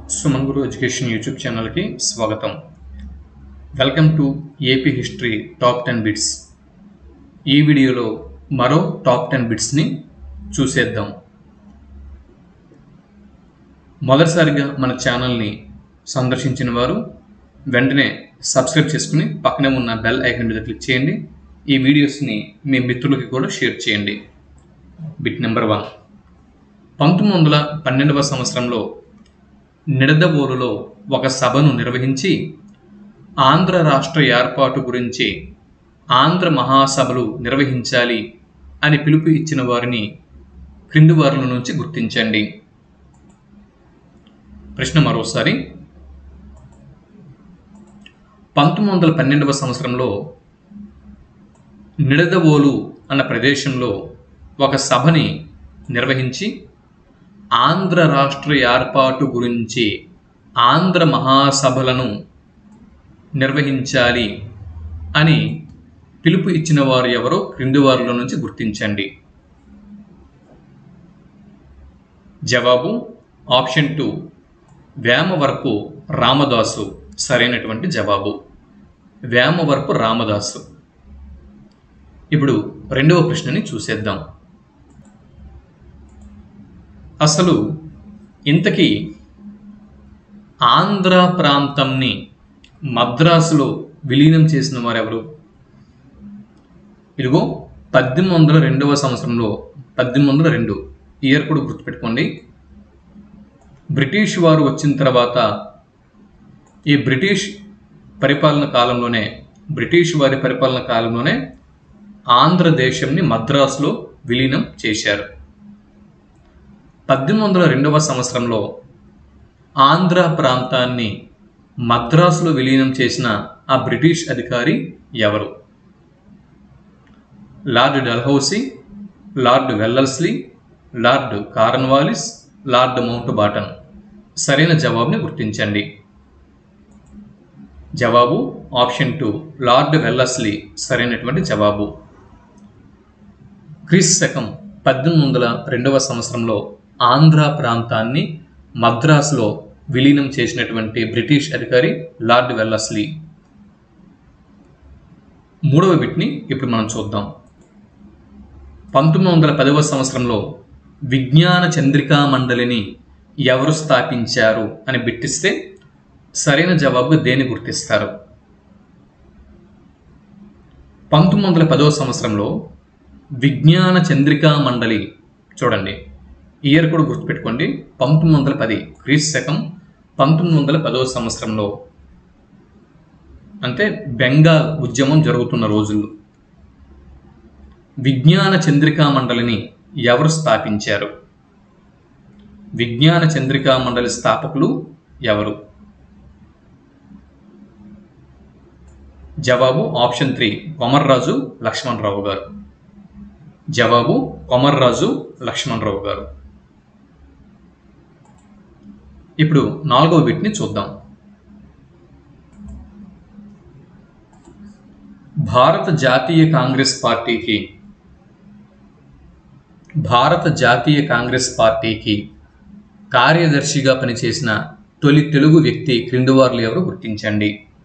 సుమన్ గురు education YouTube ఛానల్కి స్వాగతం welcome to AP history top ten bits ఈ వీడియోలో మరో టాప్ టెన్ బిట్స్ని చూసేద్దాం మొదటిసారిగా మన ఛానల్ని సందర్శించిన వారు వెంటనే సబ్స్క్రైబ్ చేసుకుని పక్కనే ఉన్న బెల్ ఐకన్ మీద క్లిక్ చేయండి ఈ వీడియోస్ని మీ మిత్రులకి కూడా షేర్ చేయండి బిట్ నెంబర్ వన్ పంతొమ్మిది వందల పన్నెండవ సంవత్సరంలో నిడదవోలులో ఒక సభను నిర్వహించి ఆంధ్ర రాష్ట్ర ఏర్పాటు గురించి ఆంధ్ర మహాసభలు నిర్వహించాలి అని పిలుపు ఇచ్చిన వారిని క్రింది వారుల నుంచి గుర్తించండి ప్రశ్న మరోసారి పంతొమ్మిది వందల పన్నెండవ సంవత్సరంలో నిడదవోలు అన్న ప్రదేశంలో ఒక సభని నిర్వహించి ఆంధ్ర రాష్ట్ర ఏర్పాటు గురించి ఆంధ్ర మహాసభలను నిర్వహించాలి అని పిలుపు ఇచ్చిన వారు ఎవరో క్రింది వారిలో నుంచి గుర్తించండి జవాబు ఆప్షన్ టూ వేమవరపు రామదాసు సరైనటువంటి జవాబు వేమవరపు రామదాసు ఇప్పుడు రెండవ ప్రశ్నని చూసేద్దాం అసలు ఇంతకీ ఆంధ్ర ప్రాంతంని మద్రాసులో విలీనం చేసిన వారెవరు ఇదిగో పద్దెనిమిది వందల రెండవ సంవత్సరంలో పద్దెనిమిది వందల రెండు ఇయర్ కూడా గుర్తుపెట్టుకోండి బ్రిటిష్ వారు వచ్చిన తర్వాత ఈ బ్రిటిష్ పరిపాలన కాలంలోనే బ్రిటిష్ వారి పరిపాలన కాలంలోనే ఆంధ్రదేశంని మద్రాసులో విలీనం చేశారు పద్దెనిమిది వందల రెండవ సంవత్సరంలో ఆంధ్ర ప్రాంతాన్ని మద్రాసులో విలీనం చేసిన ఆ బ్రిటిష్ అధికారి ఎవరు Lord Dalhousie Lord Wellesley Lord Cornwallis Lord Mountbatten సరైన జవాబుని గుర్తించండి జవాబు ఆప్షన్ టూ లార్డ్ వెల్లస్లీ సరైనటువంటి జవాబు క్రీస్ శకం పద్దెనిమిది వందల రెండవ సంవత్సరంలో ఆంధ్ర ప్రాంతాన్ని మద్రాసులో విలీనం చేసినటువంటి బ్రిటిష్ అధికారి లార్డ్ వెల్లస్లీ మూడవ బిట్ని ఇప్పుడు మనం చూద్దాం పంతొమ్మిది వందల పదవ సంవత్సరంలో విజ్ఞాన చంద్రికా మండలిని ఎవరు స్థాపించారు అని బిట్టిస్తే సరైన జవాబు దేని గుర్తిస్తారు పంతొమ్మిది వందల పదవ సంవత్సరంలో విజ్ఞాన చంద్రికా మండలి చూడండి ఇయర్ కూడా గుర్తుపెట్టుకోండి పంతొమ్మిది వందల పది క్రీస్ శకం పంతొమ్మిది వందల పదవ సంవత్సరంలో అంటే బెంగాల్ ఉద్యమం జరుగుతున్న రోజుల్లో విజ్ఞాన చంద్రికా మండలిని ఎవరు స్థాపించారు విజ్ఞాన చంద్రికా మండలి స్థాపకులు ఎవరు జవాబు ఆప్షన్ త్రీ కొమర్రాజు లక్ష్మణరావు గారు జవాబు కొమర్రాజు లక్ష్మణరావు గారు ఇప్పుడు నాలుగవ బిట్ని చూద్దాం భారత జాతీయ కాంగ్రెస్ పార్టీకి భారత జాతీయ కాంగ్రెస్ పార్టీకి కార్యదర్శిగా పనిచేసిన తొలి తెలుగు వ్యక్తి క్రింది వారులు ఎవరు గుర్తించండి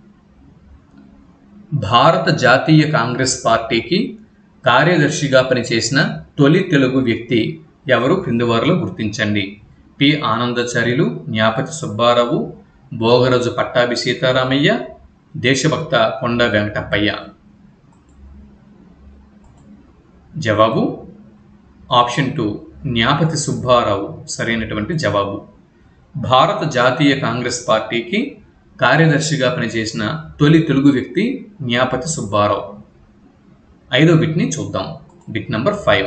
భారత జాతీయ కాంగ్రెస్ పార్టీకి కార్యదర్శిగా పనిచేసిన తొలి తెలుగు వ్యక్తి ఎవరు క్రింది వారిలో గుర్తించండి పి ఆనందాచార్యులు జ్ఞాపతి సుబ్బారావు భోగరాజు పట్టాభి సీతారామయ్య దేశభక్త కొండ వెంకటప్పయ్య జవాబు ఆప్షన్ టూ జ్ఞాపతి సుబ్బారావు సరైనటువంటి జవాబు భారత జాతీయ కాంగ్రెస్ పార్టీకి కార్యదర్శిగా పనిచేసిన తొలి తెలుగు వ్యక్తి జ్ఞాపతి సుబ్బారావు ఐదో బిట్ని చూద్దాం బిట్ నంబర్ ఫైవ్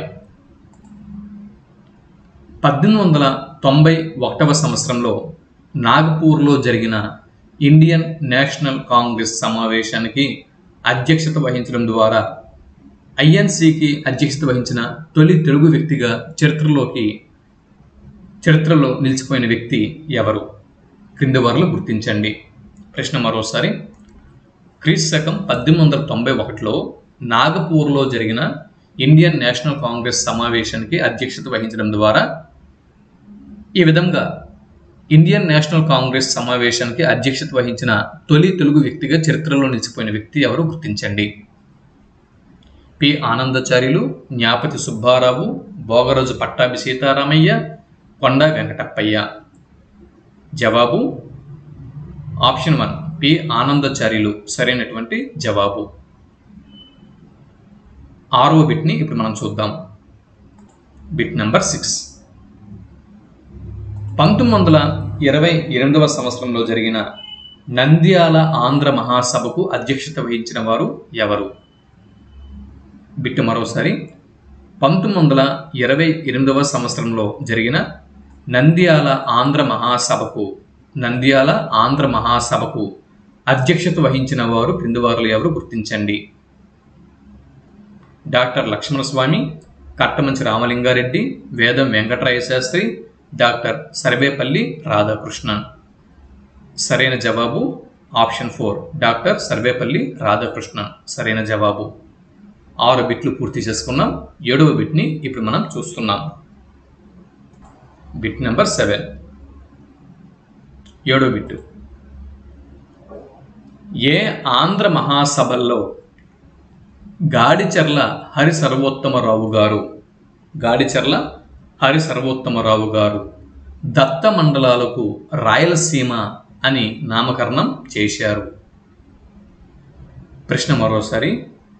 పద్దెనిమిది వందల తొంభై ఒకటవ సంవత్సరంలో నాగపూర్లో జరిగిన ఇండియన్ నేషనల్ కాంగ్రెస్ సమావేశానికి అధ్యక్షత వహించడం ద్వారా ఐఎన్సికి అధ్యక్షత వహించిన తొలి తెలుగు వ్యక్తిగా చరిత్రలోకి చరిత్రలో నిలిచిపోయిన వ్యక్తి ఎవరు క్రింది వారిలో గుర్తించండి ప్రశ్న మరోసారి క్రీస్ శకం పద్దెనిమిది వందల తొంభై ఒకటిలో నాగపూర్లో జరిగిన ఇండియన్ నేషనల్ కాంగ్రెస్ సమావేశానికి అధ్యక్షత వహించడం ద్వారా ఈ విధంగా ఇండియన్ నేషనల్ కాంగ్రెస్ సమావేశానికి అధ్యక్షత వహించిన తొలి తెలుగు వ్యక్తిగా చరిత్రలో నిలిచిపోయిన వ్యక్తి ఎవరు గుర్తించండి పి ఆనందచార్యులు జ్ఞాపతి సుబ్బారావు భోగరాజు పట్టాభి సీతారామయ్య కొండ వెంకటప్పయ్య జవాబు ఆప్షన్ వన్ పి ఆనందచార్యులు సరైనటువంటి జవాబు ఆరో బిట్ని ఇప్పుడు మనం చూద్దాం బిట్ నెంబర్ సిక్స్ పంతొమ్మిది వందల ఇరవై ఎనిమిదవ సంవత్సరంలో జరిగిన నంద్యాల ఆంధ్ర మహాసభకు అధ్యక్షత వహించిన వారు ఎవరు బిట్టు మరోసారి పంతొమ్మిది వందల ఇరవై ఎనిమిదవ సంవత్సరంలో జరిగిన నంద్యాల ఆంధ్ర మహాసభకు నంద్యాల ఆంధ్ర మహాసభకు అధ్యక్షత వహించిన వారు క్రిందివారులు ఎవరు గుర్తించండి డాక్టర్ లక్ష్మణస్వామి కట్టమంచి రామలింగారెడ్డి వేదం వెంకటరాయ శాస్త్రి డాక్టర్ సర్వేపల్లి రాధాకృష్ణన్ సరైన జవాబు option four doctor Sarvepalli Radhakrishnan సరైన జవాబు ఆరు బిట్లు పూర్తి చేసుకున్నాం ఏడవ బిట్ని ఇప్పుడు మనం చూస్తున్నాం బిట్ నెంబర్ సెవెన్ ఏడో బిట్టు ఏ ఆంధ్ర మహాసభల్లో గాడిచెర్ల హరి సర్వోత్తమరావు గారు గాడిచెర్ల హరి సర్వోత్తమరావు గారు దత్త మండలాలకు రాయలసీమ అని నామకరణం చేశారు ప్రశ్న మరోసారి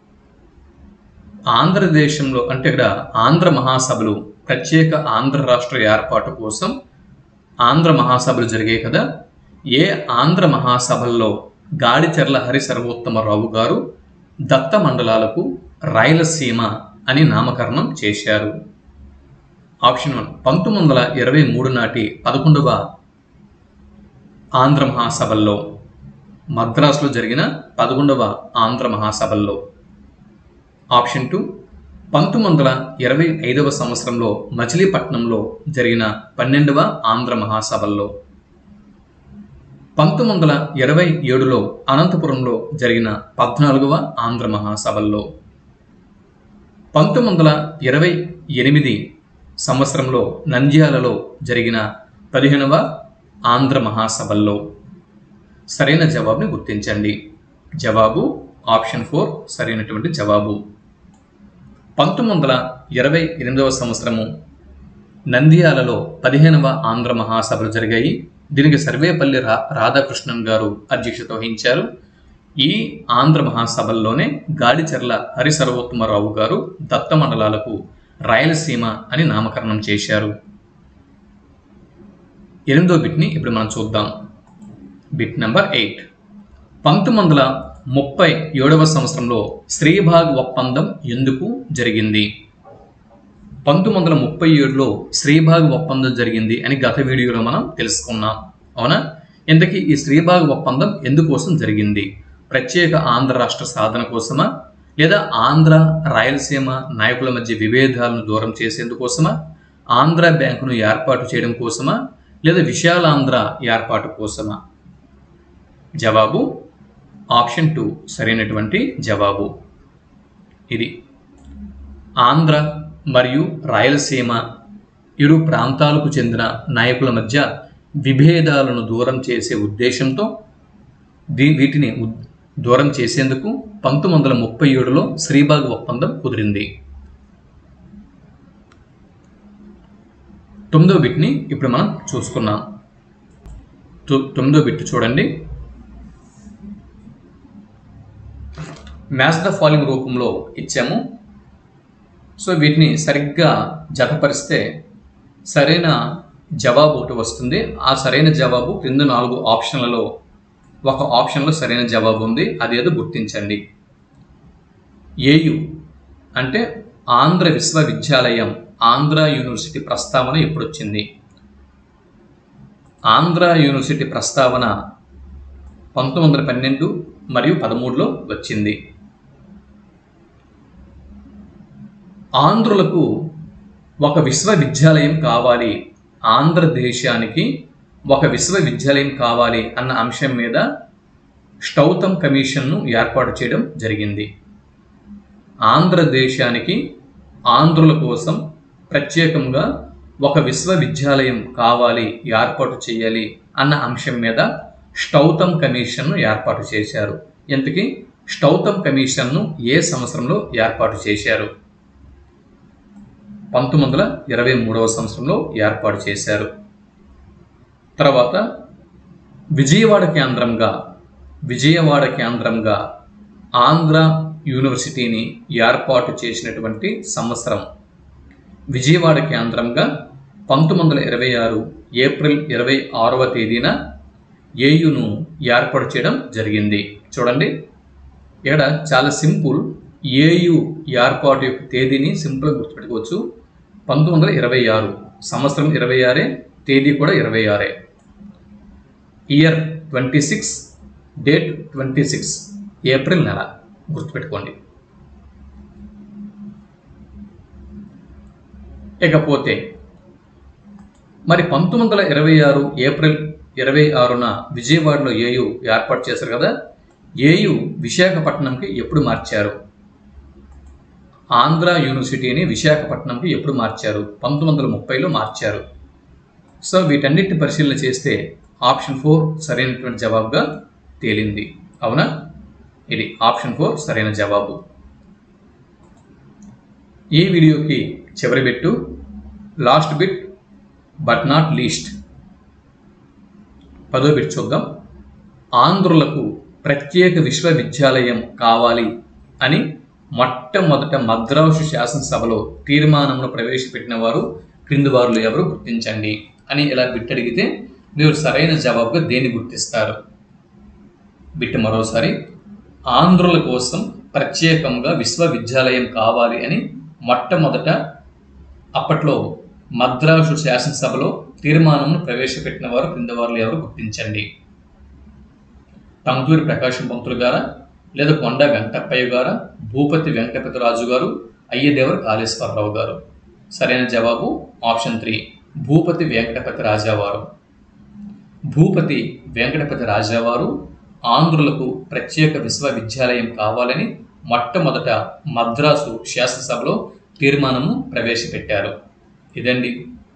ఆంధ్రదేశంలో అంటే ఇక్కడ ఆంధ్ర మహాసభలు ప్రత్యేక ఆంధ్ర రాష్ట్ర ఏర్పాటు కోసం ఆంధ్ర మహాసభలు జరిగాయి కదా ఏ ఆంధ్ర మహాసభల్లో గాడిచెర్ల హరి సర్వోత్తమరావు గారు దత్త మండలాలకు రాయలసీమ అని నామకరణం చేశారు ఆప్షన్ వన్ పంతొమ్మిది వందల ఇరవై మూడు నాటి పదకొండవ ఆంధ్ర మహాసభల్లో మద్రాసులో జరిగిన పదకొండవ ఆంధ్ర మహాసభల్లో ఆప్షన్ టూ పంతొమ్మిది వందల ఇరవై ఐదవ సంవత్సరంలో మచిలీపట్నంలో జరిగిన పన్నెండవ ఆంధ్ర మహాసభల్లో పంతొమ్మిది వందల ఇరవై ఏడులో అనంతపురంలో జరిగిన పద్నాలుగవ ఆంధ్ర మహాసభల్లో పంతొమ్మిది వందల ఇరవై ఎనిమిది సంవత్సరంలో నంద్యాలలో జరిగిన పదిహేనవ ఆంధ్ర మహాసభల్లో సరైన జవాబుని గుర్తించండి జవాబు ఆప్షన్ ఫోర్ సరైనటువంటి జవాబు పంతొమ్మిది వందల ఇరవై ఎనిమిదవ సంవత్సరము నంద్యాలలో పదిహేనవ ఆంధ్ర మహాసభలు జరిగాయి దీనికి సర్వేపల్లి రా రాధాకృష్ణన్ గారు అధ్యక్షత వహించారు ఈ ఆంధ్ర మహాసభల్లోనే గాడిచెర్ల హరి సర్వోత్తమరావు గారు దత్త మండలాలకు రాయలసీమ అని నామకరణం చేశారు ఎనిమిదో బిట్ని ఇప్పుడు మనం చూద్దాం బిట్ నెంబర్ ఎయిట్ పంతొమ్మిది వందల ముప్పై ఏడవ సంవత్సరంలో శ్రీభాగ్ ఒప్పందం ఎందుకు జరిగింది పంతొమ్మిది వందల ముప్పై ఏడులో శ్రీభాగ్ ఒప్పందం జరిగింది అని గత వీడియోలో మనం తెలుసుకున్నాం అవునా ఇంతకీ ఈ శ్రీభాగ్ ఒప్పందం ఎందుకోసం జరిగింది ప్రత్యేక ఆంధ్ర రాష్ట్ర సాధన కోసమా లేదా ఆంధ్ర రాయలసీమ నాయకుల మధ్య విభేదాలను దూరం చేసేందుకోసమా ఆంధ్ర బ్యాంకును ఏర్పాటు చేయడం కోసమా లేదా విశాలాంధ్ర ఏర్పాటు కోసమా జవాబు ఆప్షన్ టూ సరైనటువంటి జవాబు ఇది ఆంధ్ర మరియు రాయలసీమ ఇరు ప్రాంతాలకు చెందిన నాయకుల మధ్య విభేదాలను దూరం చేసే ఉద్దేశంతో దీ వీటిని ఉద్- దూరం చేసేందుకు పంతొమ్మిది వందల ముప్పై ఏడులో శ్రీబాగ్ ఒప్పందం కుదిరింది తొమ్మిదో బిట్ని ఇప్పుడు మనం చూసుకున్నాం తొ- తొమ్మిదో బిట్ చూడండి మ్యాచ్ ద ఫాలోయింగ్ రూపంలో ఇచ్చాము సో వీటిని సరిగ్గా జతపరిస్తే సరైన జవాబు ఒకటి వస్తుంది ఆ సరైన జవాబు క్రింద నాలుగు ఆప్షన్లలో ఒక ఆప్షన్లో సరైన జవాబు ఉంది అదేదో గుర్తించండి ఏయు అంటే ఆంధ్ర విశ్వవిద్యాలయం ఆంధ్ర యూనివర్సిటీ ప్రస్తావన ఎప్పుడు వచ్చింది ఆంధ్ర యూనివర్సిటీ ప్రస్తావన పంతొమ్మిది వందల పన్నెండు మరియు పదమూడులో వచ్చింది ఆంధ్రులకు ఒక విశ్వవిద్యాలయం కావాలి ఆంధ్రదేశానికి ఒక విశ్వవిద్యాలయం కావాలి అన్న అంశం మీద స్టౌతమ్ కమిషన్ను ఏర్పాటు చేయడం జరిగింది ఆంధ్రదేశానికి ఆంధ్రుల కోసం ప్రత్యేకంగా ఒక విశ్వవిద్యాలయం కావాలి ఏర్పాటు చేయాలి అన్న అంశం మీద స్టౌతమ్ కమిషన్ను ఏర్పాటు చేశారు ఇంతకీ స్టౌతమ్ కమిషన్ను ఏ సంవత్సరంలో ఏర్పాటు చేశారు పంతొమ్మిది వందల ఇరవై మూడవ సంవత్సరంలో ఏర్పాటు చేశారు తర్వాత విజయవాడ కేంద్రంగా విజయవాడ కేంద్రంగా ఆంధ్ర యూనివర్సిటీని ఏర్పాటు చేసినటువంటి సంవత్సరం విజయవాడ కేంద్రంగా పంతొమ్మిది వందల ఇరవై ఆరు ఏప్రిల్ ఇరవై ఆరవ తేదీన ఏయును ఏర్పాటు చేయడం జరిగింది చూడండి ఇక్కడ చాలా సింపుల్ ఏయు ఏర్పాటు యొక్క తేదీని సింపుల్గా గుర్తుపెట్టుకోవచ్చు పంతొమ్మిది వందల ఇరవై ఆరు సంవత్సరం ఇరవై ఆరే తేదీ కూడా ఇరవై ఆరే year twenty six date twenty six April నెల గుర్తుపెట్టుకోండి ఇకపోతే మరి పంతొమ్మిది వందల ఇరవై ఆరు ఏప్రిల్ ఇరవై ఆరున విజయవాడలో ఏయు ఏర్పాటు చేశారు కదా ఏయు విశాఖపట్నంకి ఎప్పుడు మార్చారు ఆంధ్ర యూనివర్సిటీని విశాఖపట్నంకి ఎప్పుడు మార్చారు పంతొమ్మిది వందల ముప్పైలో మార్చారు సో వీటన్నిటిని పరిశీలన చేస్తే ఆప్షన్ ఫోర్ సరైనటువంటి జవాబుగా తేలింది అవునా ఇది ఆప్షన్ ఫోర్ సరైన జవాబు ఈ వీడియోకి చివరి bit last bit but not least పదో బిట్ చూద్దాం ఆంధ్రులకు ప్రత్యేక విశ్వవిద్యాలయం కావాలి అని మొట్టమొదట మద్రాసు శాసనసభలో తీర్మానంను ప్రవేశపెట్టిన వారు క్రింది వారులు ఎవరు గుర్తించండి అని ఇలా బిట్ అడిగితే మీరు సరైన జవాబుగా దేన్ని గుర్తిస్తారు బిట్ మరోసారి ఆంధ్రుల కోసం ప్రత్యేకంగా విశ్వవిద్యాలయం కావాలి అని మొట్టమొదట అప్పట్లో మద్రాసు శాసనసభలో తీర్మానంను ప్రవేశపెట్టిన వారు క్రింద వారు ఎవరు గుర్తించండి టంగుటూరి ప్రకాశం పంతులు గారా లేదా కొండ వెంకటప్పయ్య గారా భూపతి వెంకటపతిరాజు గారు అయ్యదేవర కాళేశ్వరరావు గారు సరైన జవాబు ఆప్షన్ త్రీ భూపతి వెంకటపతి రాజావారు భూపతి వెంకటపతి రాజావారు ఆంధ్రులకు ప్రత్యేక విశ్వవిద్యాలయం కావాలని మొట్టమొదట మద్రాసు శాసనసభలో తీర్మానము ప్రవేశపెట్టారు ఇదండి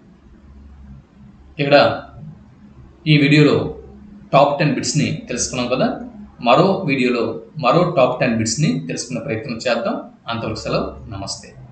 ఇక్కడ ఈ వీడియోలో టాప్ టెన్ బిట్స్ని తెలుసుకున్నాం కదా మరో వీడియోలో మరో టాప్ టెన్ బిట్స్ని తెలుసుకునే ప్రయత్నం చేద్దాం అంతవరకు సెలవు నమస్తే